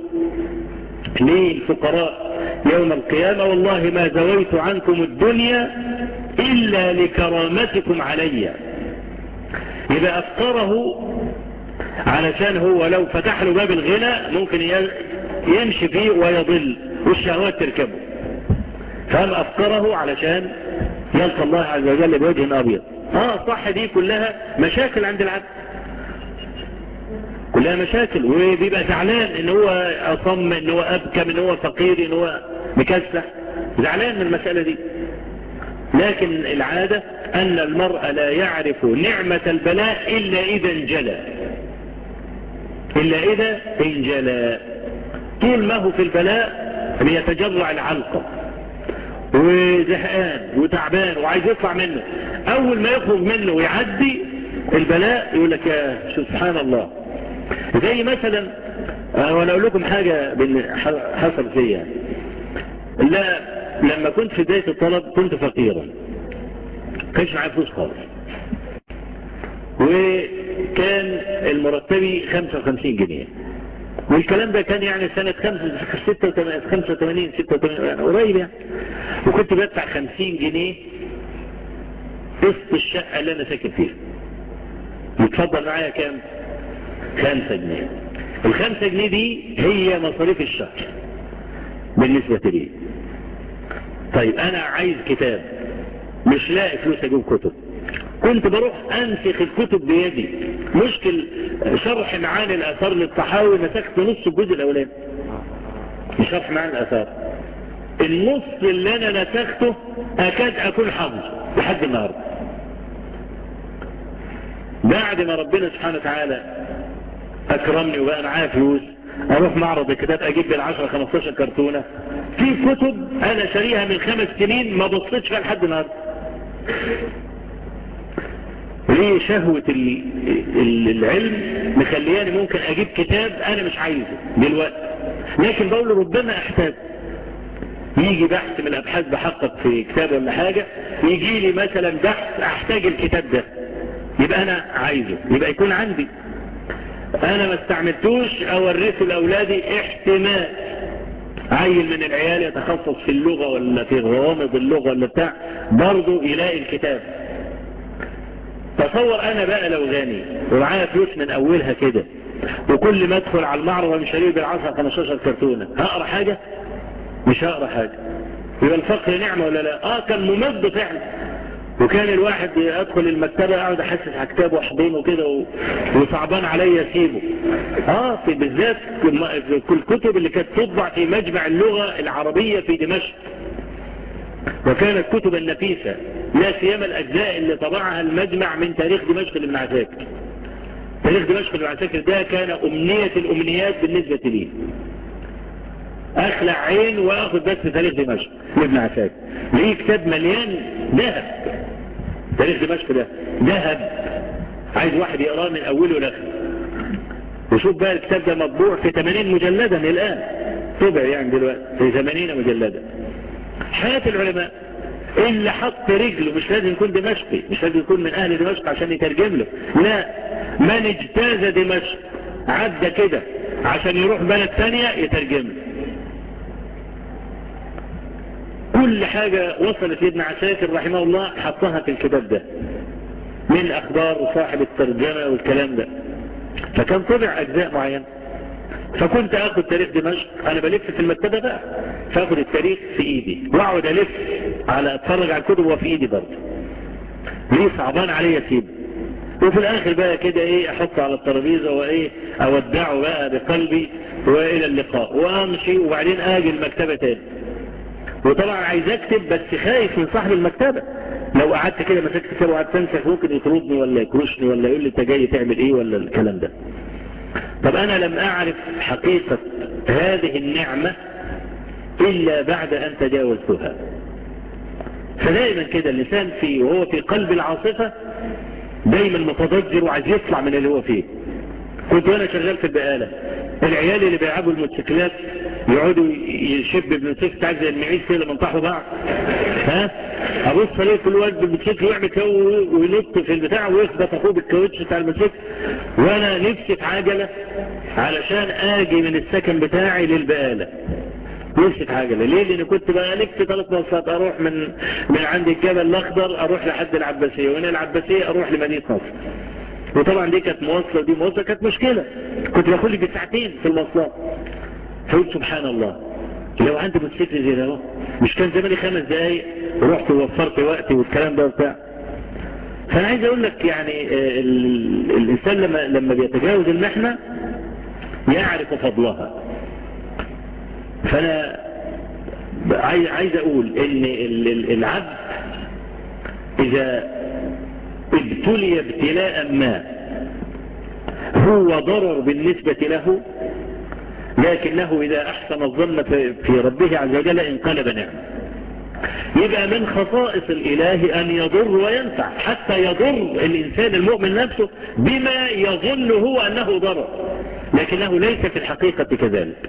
للفقراء يوم القيامة والله ما زويت عنكم الدنيا إلا لكرامتكم علي إذا أفقره علشان هو لو فتح له باب الغنى ممكن يمشي فيه ويضل والشهوات تركبه فهم أفقره علشان يلقى الله عز وجل بوجه أبيض اه صح دي كلها مشاكل عند العبد كلها مشاكل وبيبقى زعلان ان هو اصم ان هو ابكم ان هو فقير ان هو مكسح زعلان من المسألة دي لكن العادة ان المرء لا يعرف نعمة البلاء الا اذا انجلى الا اذا انجلى طول ما هو في البلاء بيتجرع العلقة وزهقان وتعبان وعايز يطلع منه اول ما يخرج منه ويعدي البلاء يقول لك يا سبحان الله زي مثلا وانا اقول لكم حاجة حصل فيا لا لما كنت في بداية الطلب كنت فقيرا كانش معايا فلوس خالص وكان المرتبي 55 جنيه والكلام ده كان يعني سنة 85 86 يعني قريب يعني وكنت بدفع 50 جنيه قسط الشقة اللي انا ساكن فيها يتفضل معايا كام 5 جنيه الخمسة جنيه دي هي مصاريف الشهر بالنسبة لي طيب انا عايز كتاب مش لاقي فلوس اجيب كتب كنت بروح انسخ الكتب بيدي مشكل شرح معاني الاثار للطحاوي مسكت نص الجزء الاولاني شرح معاني الاثار النص اللي انا نسخته اكاد اكون حافظه لحد النهارده بعد ما ربنا سبحانه وتعالى اكرمني وبقى معايا فلوس اروح معرض الكتاب اجيب بالعشرة 15 كرتونة في كتب انا شاريها من خمس سنين ما بصيتش فيها لحد النهارده ليه شهوة العلم مخلياني ممكن اجيب كتاب انا مش عايزه دلوقتي لكن بقول ربما احتاج يجي بحث من الابحاث بحقق في كتاب ولا حاجة يجي لي مثلا بحث احتاج الكتاب ده يبقى انا عايزه يبقى يكون عندي انا ما استعملتوش اورثه لاولادي احتمال عيل من العيال يتخصص في اللغة ولا في غوامض اللغة ولا بتاع برضه يلاقي الكتاب تصور انا بقى لو غني ومعايا فلوس من اولها كده وكل ما ادخل على المعرض مش هلاقي بالعشرة 15 كرتونة هقرا حاجة مش هقرا حاجة يبقى الفقر نعمة ولا لا اه كان ممد فعلا وكان الواحد ادخل المكتبة اقعد احسس على كتاب واحضنه كده و... وصعبان عليا اسيبه اه في بالذات كل الكتب اللي كانت تطبع في مجمع اللغة العربية في دمشق وكانت كتبا نفيسة لا سيما الاجزاء اللي طبعها المجمع من تاريخ دمشق لابن عساكر تاريخ دمشق لابن عساكر ده كان امنية الامنيات بالنسبة لي اخلع عين واخد بس تاريخ دمشق لابن عساكر ليه كتاب مليان ذهب تاريخ دمشق ده ذهب عايز واحد يقراه من اوله لاخره وشوف بقى الكتاب ده مطبوع في 80 مجلدا الان طبع يعني دلوقتي في 80 مجلدا حياة العلماء اللي حط رجله مش لازم يكون دمشقي مش لازم يكون من اهل دمشق عشان يترجم له لا من اجتاز دمشق عدى كده عشان يروح بلد ثانية يترجم له كل حاجة وصلت لابن عساكر رحمه الله حطها في الكتاب ده من اخبار صاحب الترجمة والكلام ده فكان طبع اجزاء معينة فكنت اخد تاريخ دمشق انا بلف في المكتبة بقى فاخد التاريخ في ايدي واقعد الف على اتفرج على الكتب وفي ايدي برضه ليه صعبان عليا اسيبه وفي الاخر بقى كده ايه احطه على الترابيزه وايه اودعه بقى بقلبي والى اللقاء وامشي وبعدين اجي المكتبة تاني وطبعا عايز اكتب بس خايف من صاحب المكتبة لو قعدت كده مسكت كتاب وقعدت انسك ممكن يطردني ولا يكرشني ولا يقول لي انت جاي تعمل ايه ولا الكلام ده طب انا لم اعرف حقيقة هذه النعمة الا بعد ان تجاوزتها فدائما كده اللسان في وهو في قلب العاصفة دايما متضجر وعايز يطلع من اللي هو فيه كنت وانا شغال في البقالة العيال اللي بيلعبوا الموتوسيكلات يقعدوا يشب بالموتوسيكل بتاع زي المعيز كده منطحوا بعض ها ابص عليه كل واحد بالموتوسيكل يعمل كده وينط في البتاع ويخبط اخوه بالكاوتش بتاع الموتوسيكل وانا نفسي في عجله علشان اجي من السكن بتاعي للبقاله نفسي في عجله ليه لان كنت بقى الف ثلاث مواصلات اروح من من عند الجبل الاخضر اروح لحد العباسيه ومن العباسيه اروح لمدينه نصر وطبعا دي كانت مواصله ودي مواصله كانت مشكله كنت باخد لي ساعتين في المواصلات فقلت سبحان الله لو عندي موتوسيكل زي ده مش كان زماني خمس دقايق رحت ووفرت وقتي والكلام ده وبتاع فانا عايز اقول لك يعني الانسان لما لما بيتجاوز المحنه يعرف فضلها فانا عايز اقول ان العبد اذا ابتلي ابتلاء ما هو ضرر بالنسبة له لكنه إذا أحسن الظن في ربه عز وجل انقلب نعمة يبقى من خصائص الإله أن يضر وينفع حتى يضر الإنسان المؤمن نفسه بما يظن هو أنه ضرر لكنه ليس في الحقيقة كذلك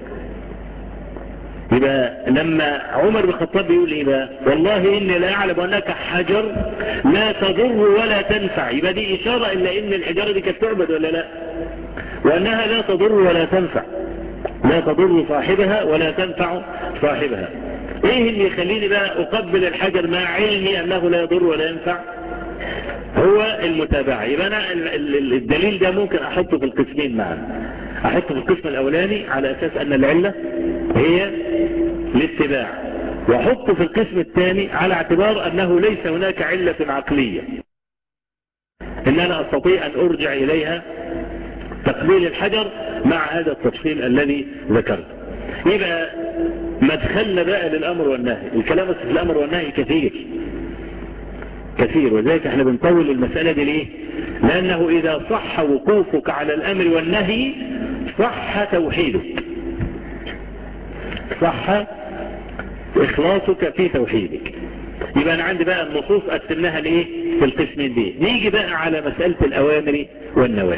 يبقى لما عمر بن الخطاب بيقول ايه بقى والله اني لا اعلم انك حجر لا تضر ولا تنفع يبقى دي اشارة الا ان الحجارة دي كانت تعبد ولا لا وانها لا تضر ولا تنفع لا تضر صاحبها ولا تنفع صاحبها ايه اللي يخليني بقى اقبل الحجر مع علمي انه لا يضر ولا ينفع هو المتابعة يبقى انا الدليل ده ممكن احطه في القسمين معا احطه في القسم الاولاني على اساس ان العلة هي الاتباع واحطه في القسم الثاني على اعتبار انه ليس هناك علة عقلية ان انا استطيع ان ارجع اليها تقبيل الحجر مع هذا التفصيل الذي ذكرته يبقى مدخلنا بقى للامر والنهي الكلام في الامر والنهي كثير كثير وذلك احنا بنطول المسألة دي ليه لانه اذا صح وقوفك على الامر والنهي صح توحيدك صح اخلاصك في توحيدك يبقى انا عندي بقى النصوص قسمناها لايه في القسمين دي نيجي بقى على مسألة الاوامر والنواهي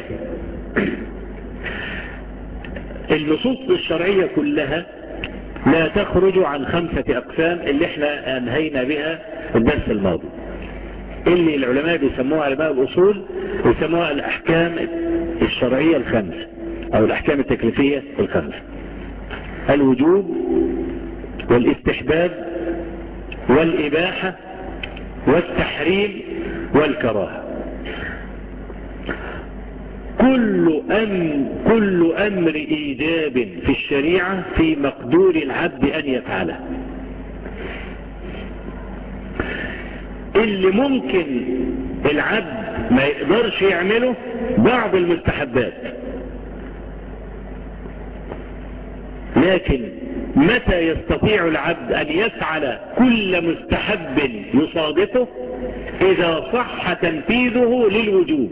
النصوص الشرعية كلها لا تخرج عن خمسة اقسام اللي احنا انهينا بها الدرس الماضي اللي العلماء بيسموها علماء الاصول بيسموها الاحكام الشرعية الخمس او الاحكام التكليفية الخمس الوجوب والاستحباب والاباحة والتحريم والكراهة كل أم كل أمر إيجاب في الشريعة في مقدور العبد أن يفعله اللي ممكن العبد ما يقدرش يعمله بعض المستحبات لكن متى يستطيع العبد أن يفعل كل مستحب يصادفه إذا صح تنفيذه للوجوب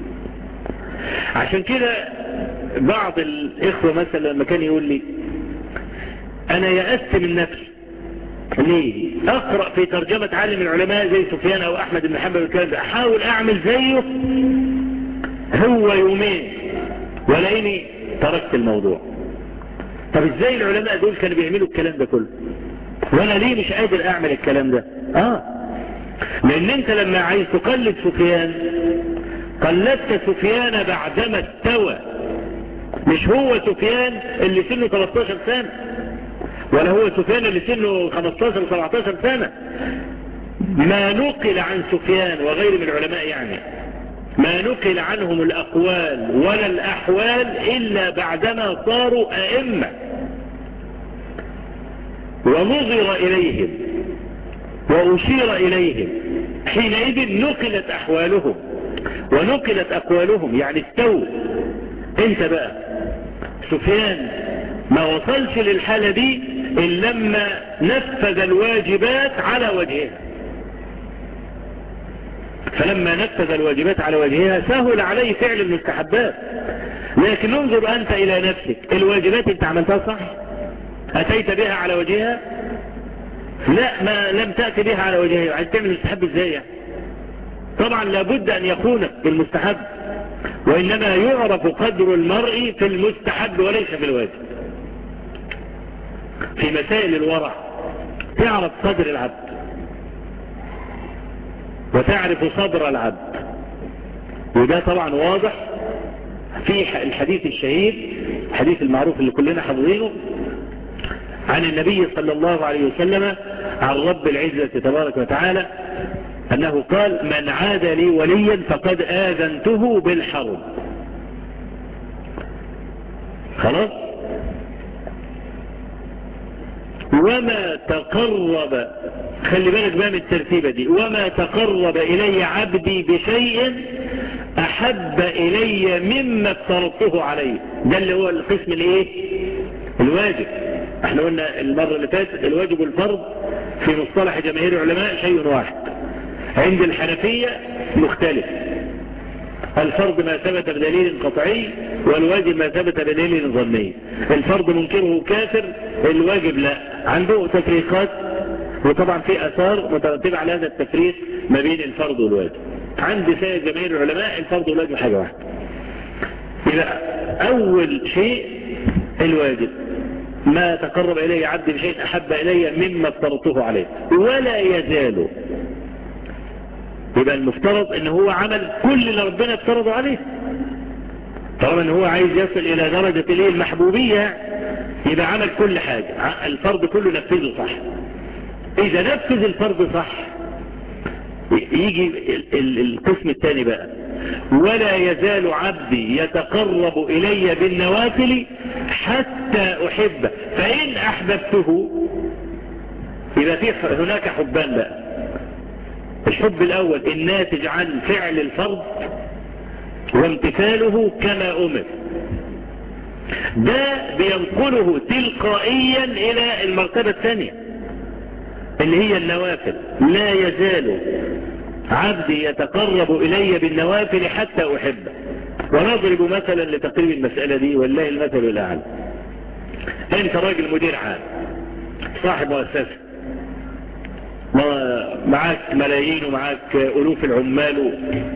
عشان كده بعض الإخوة مثلا لما كان يقول لي أنا يأست من نفسي ليه أقرأ في ترجمة عالم العلماء زي سفيان أو أحمد بن حنبل والكلام ده أحاول أعمل زيه هو يومين ولاني تركت الموضوع طب ازاي العلماء دول كانوا بيعملوا الكلام ده كله وانا ليه مش قادر اعمل الكلام ده اه لان انت لما عايز تقلد سفيان قلدت سفيان بعدما استوى مش هو سفيان اللي سنه 13 سنة ولا هو سفيان اللي سنه 15 17 سنة ما نقل عن سفيان وغير من العلماء يعني ما نقل عنهم الأقوال ولا الأحوال إلا بعدما صاروا أئمة ونظر إليهم وأشير إليهم حينئذ نقلت أحوالهم ونقلت أقوالهم يعني استووا انت بقى سفيان ما وصلش للحالة دي إلا لما نفذ الواجبات على وجهها فلما نفذ الواجبات على وجهها سهل عليه فعل المستحبات لكن انظر أنت إلى نفسك الواجبات انت عملتها صح أتيت بها على وجهها لا ما لم تأتي بها على وجهها عايز تعمل المستحب ازاي يعني طبعا لابد أن يخونك بالمستحب وإنما يعرف قدر المرء في المستحب وليس في الواجب في مسائل الورع تعرف قدر العبد وتعرف صدر العبد وده طبعا واضح في الحديث الشهير الحديث المعروف اللي كلنا حافظينه عن النبي صلى الله عليه وسلم عن رب العزة تبارك وتعالى أنه قال من عاد لي وليا فقد آذنته بالحرب خلاص وما تقرب خلي بالك بقى من الترتيبة دي وما تقرب إلي عبدي بشيء أحب إلي مما افترضته عليه ده اللي هو القسم الايه الواجب احنا قلنا المرة اللي فاتت الواجب والفرض في مصطلح جماهير العلماء شيء واحد عند الحنفية مختلف الفرض ما ثبت بدليل قطعي والواجب ما ثبت بدليل ظني الفرض منكره كافر الواجب لا عنده تفريقات وطبعا في اثار مترتبة على هذا التفريق ما بين الفرض والواجب عند سائر جماهير العلماء الفرض والواجب حاجة واحدة إذا أول شيء الواجب ما تقرب إلي عبدي بشيء أحب إلي مما افترضته عليه ولا يزال يبقى المفترض ان هو عمل كل اللي ربنا افترضه عليه طالما ان هو عايز يصل الى درجة الايه المحبوبية يبقى عمل كل حاجة الفرض كله نفذه صح اذا نفذ الفرض صح يجي القسم الثاني بقى ولا يزال عبدي يتقرب الي بالنوافل حتى احبه فان احببته يبقى في هناك حبان بقى الحب الاول الناتج عن فعل الفرض وامتثاله كما امر ده بينقله تلقائيا الى المرتبة الثانية اللي هي النوافل لا يزال عبدي يتقرب الي بالنوافل حتى احبه ونضرب مثلا لتقريب المسألة دي والله المثل الاعلى انت راجل مدير عام صاحب مؤسسة معاك ملايين ومعاك ألوف العمال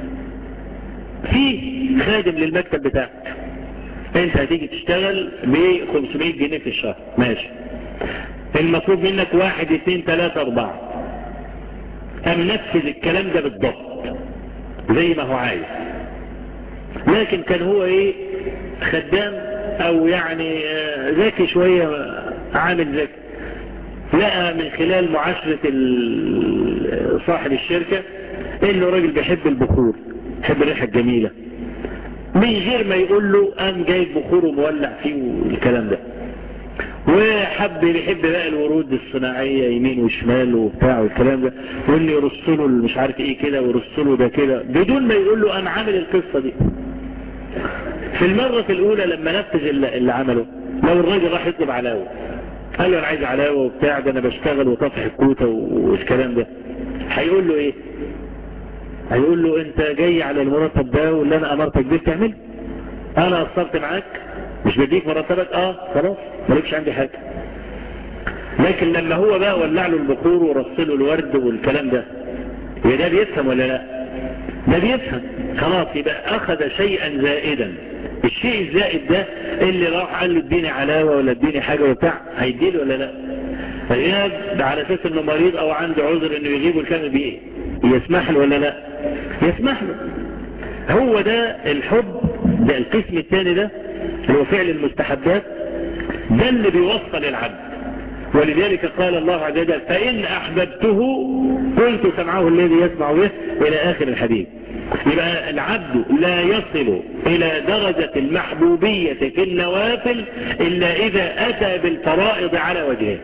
في خادم للمكتب بتاعك انت هتيجي تشتغل ب 500 جنيه في الشهر ماشي المطلوب منك واحد اثنين ثلاثة اربعة ام نفذ الكلام ده بالضبط زي ما هو عايز لكن كان هو ايه خدام او يعني ذكي شوية عامل ذكي لقى من خلال معاشرة صاحب الشركة انه راجل بيحب البخور بيحب الريحة الجميلة من غير ما يقول له قام جايب بخور ومولع فيه والكلام ده وحب يحب بقى الورود الصناعية يمين وشمال وبتاع والكلام ده وانه يرسله مش عارف ايه كده ويرسله ده كده بدون ما يقول له انا عامل القصة دي في المرة الاولى لما نفذ اللي عمله لو الراجل راح يطلب علاوة قال له انا عايز علاوة وبتاع ده انا بشتغل وطفح الكوتة والكلام ده هيقول له ايه هيقول له انت جاي على المرتب ده واللي انا امرتك بيه تعمل انا قصرت معاك مش بديك مرتبك اه خلاص مالكش عندي حاجة لكن لما هو بقى ولع له البخور ورسله الورد والكلام ده يا ده بيفهم ولا لا ده بيفهم خلاص يبقى اخذ شيئا زائدا الشيء الزائد ده اللي راح قال له اديني علاوة ولا اديني حاجة وبتاع هيديله ولا لا غياب على اساس انه مريض او عنده عذر انه يغيب والكلام بايه يسمح له ولا لا يسمح له هو ده الحب ده القسم الثاني ده اللي هو فعل المستحبات ده اللي بيوصل العبد ولذلك قال الله عز وجل فإن أحببته قلت سمعه الذي يسمع به إلى آخر الحديث يبقى العبد لا يصل إلى درجة المحبوبية في النوافل إلا إذا أتى بالفرائض على وجهه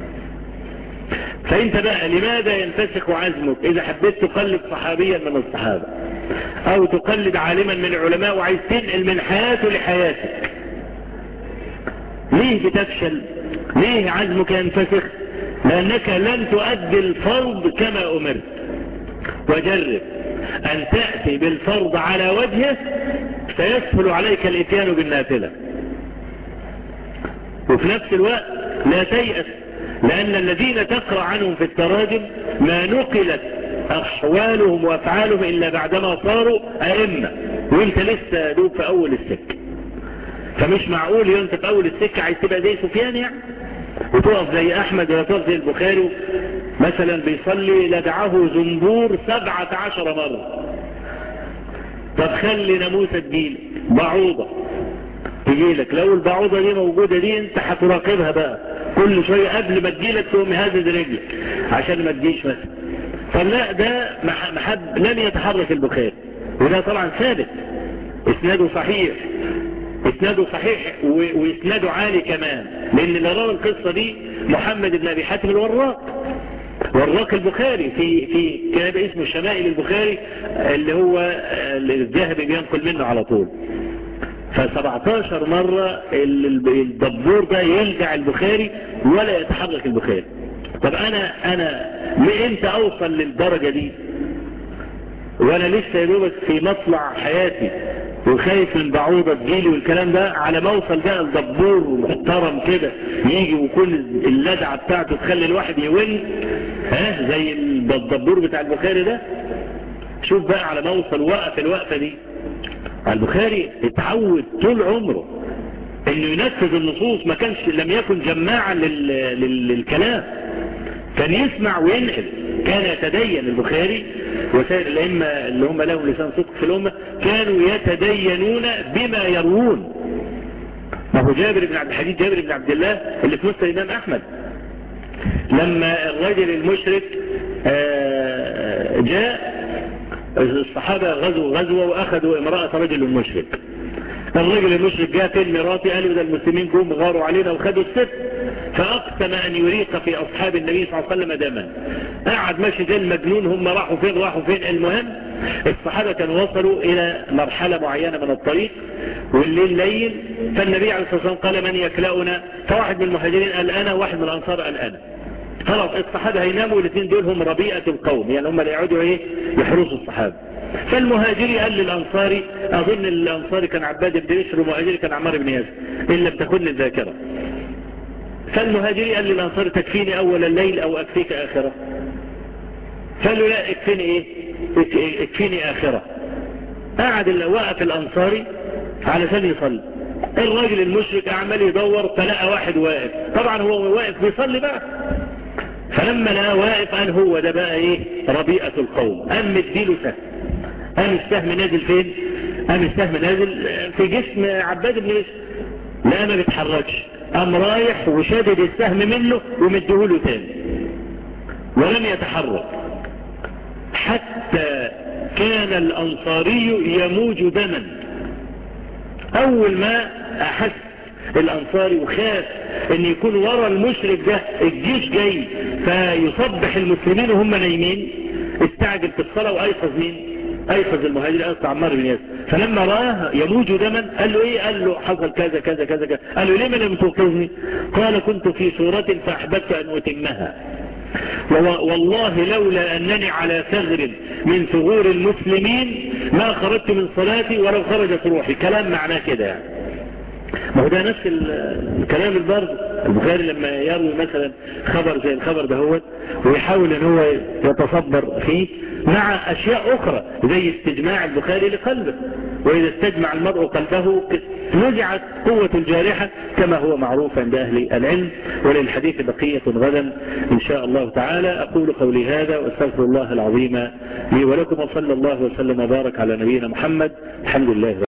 فانت بقى لماذا ينفسخ عزمك اذا حبيت تقلد صحابيا من الصحابة او تقلد عالما من العلماء وعايز تنقل من حياته لحياتك ليه بتفشل ليه عزمك ينفسخ لانك لن تؤدي الفرض كما امرت وجرب ان تأتي بالفرض على وجهه سيسهل عليك الاتيان بالنافلة وفي نفس الوقت لا تيأس لأن الذين تقرأ عنهم في التراجم ما نقلت أحوالهم وأفعالهم إلا بعدما صاروا أئمة وانت لسه دوب في أول السكة فمش معقول انت في أول السكة عايز تبقى زي سفيان يعني وتقف زي أحمد ولا تقف زي البخاري مثلا بيصلي لدعه زنبور سبعة عشر مرة طب خلي ناموسة تجيلك بعوضة تجيلك لو البعوضة دي موجودة دي انت هتراقبها بقى كل شوية قبل ما تجيلك تقوم هازد رجلك عشان ما تجيش مثلا فلا ده محب لم يتحرك البخاري وده طبعا ثابت اسناده صحيح اسناده صحيح واسناده عالي كمان لان اللي روى القصة دي محمد بن ابي حاتم الوراق وراق البخاري في في كتاب اسمه شمائل البخاري اللي هو الذهبي بينقل منه على طول ف17 مرة الدبور ده يلجع البخاري ولا يتحرك البخاري طب انا انا لامتى اوصل للدرجة دي وانا لسه يدوبك في مطلع حياتي وخايف من بعوضة تجيلي والكلام ده على ما اوصل بقى الدبور محترم كده يجي وكل اللدعة بتاعته تخلي الواحد يون ها زي الدبور بتاع البخاري ده شوف بقى على ما اوصل وقف الوقفة دي البخاري اتعود طول عمره انه ينفذ النصوص ما كانش لم يكن جماعا لل... لل... للكلام كان يسمع وينقل كان يتدين البخاري وسائر الأئمة اللي هم لهم لسان صدق في الأمة كانوا يتدينون بما يروون ما هو جابر بن عبد الحديد جابر بن عبد الله اللي في مسلم الإمام أحمد لما الرجل المشرك جاء الصحابة غزوا غزوة وأخذوا امرأة رجل مشرك الرجل المشرك جاء فين مراتي قالوا ده المسلمين جم غاروا علينا وخدوا الست فأقسم أن يريق في أصحاب النبي صلى الله عليه وسلم دما قعد ماشي زي المجنون هم راحوا فين راحوا فين المهم الصحابة كانوا وصلوا إلى مرحلة معينة من الطريق والليل ليل فالنبي عليه الصلاة والسلام قال من يكلأنا فواحد من المهاجرين قال أنا واحد من الأنصار قال أنا خلاص الصحابة هيناموا والاثنين دول هم ربيئة القوم يعني هم اللي يقعدوا ايه يحرسوا الصحابة فالمهاجري قال للأنصاري أظن الأنصاري كان عباد بن بشر والمهاجري كان عمار بن ياسر إن لم تكن الذاكرة فالمهاجري قال للأنصاري تكفيني أول الليل أو أكفيك آخرة فقال له لا اكفيني ايه اكفيني اخرة قعد اللي وقف الانصاري علشان يصلي الراجل المشرك عمال يدور فلقى واحد واقف طبعا هو واقف بيصلي بقى فلما لقى واقف قال هو ده بقى ايه ربيئة القوم قام مديله سهم قام السهم نازل فين قام السهم نازل في جسم عباد بن يوسف لا ما بيتحركش قام رايح وشادد السهم منه ومديهوله تاني ولم يتحرك حتى كان الانصاري يموج دما اول ما احس الانصاري وخاف ان يكون ورا المشرك ده الجيش جاي فيصبح المسلمين وهم نايمين استعجل في الصلاة وايقظ مين ايقظ المهاجر ايقظ عمار بن ياسر فلما راه يموج دما قال له ايه قال له حصل كذا كذا كذا كذا قال له ليه لم توقظني قال كنت في صورة فاحببت ان اتمها والله لولا أنني على ثغر من ثغور المسلمين ما خرجت من صلاتي ولو خرجت روحي كلام معناه كده يعني ما هو ده نفس الكلام البرد البخاري لما يروي مثلا خبر زي الخبر ده هو ويحاول ان هو يتصبر فيه مع اشياء اخرى زي استجماع البخاري لقلبه واذا استجمع المرء قلبه نزعت قوة الجارحة كما هو معروف عند اهل العلم وللحديث بقية غدا ان شاء الله تعالى اقول قولي هذا واستغفر الله العظيم لي ولكم وصلى الله وسلم وبارك على نبينا محمد الحمد لله